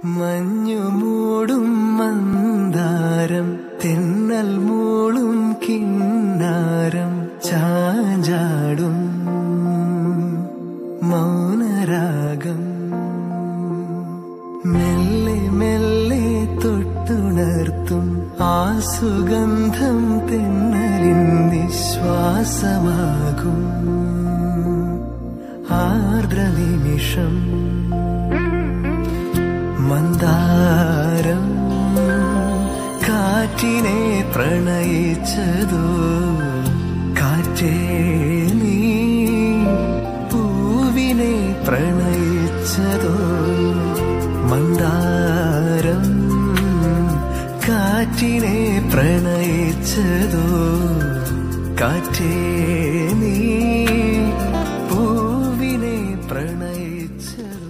മഞ്ഞു മൂടും മന്ദാരം തെന്നൽ മൂളും കിന്നാരം ചാഞ്ചാടും മൗനരാഗം മെല്ലെ മെല്ലെ തൊട്ടുണർത്തും ആ സുഗന്ധം തെന്നലിൻ നിശ്വാസമാകും ആർദ്ര നിമിഷം മന്ദാരം കാറ്റിനെ പ്രണയിച്ചതോ കാറ്റേ നീ പൂവിനെ പ്രണയിച്ചതോ മന്ദാരം കാറ്റിനെ പ്രണയിച്ചതോ കാറ്റേ നീ പൂവിനെ പ്രണയിച്ചതോ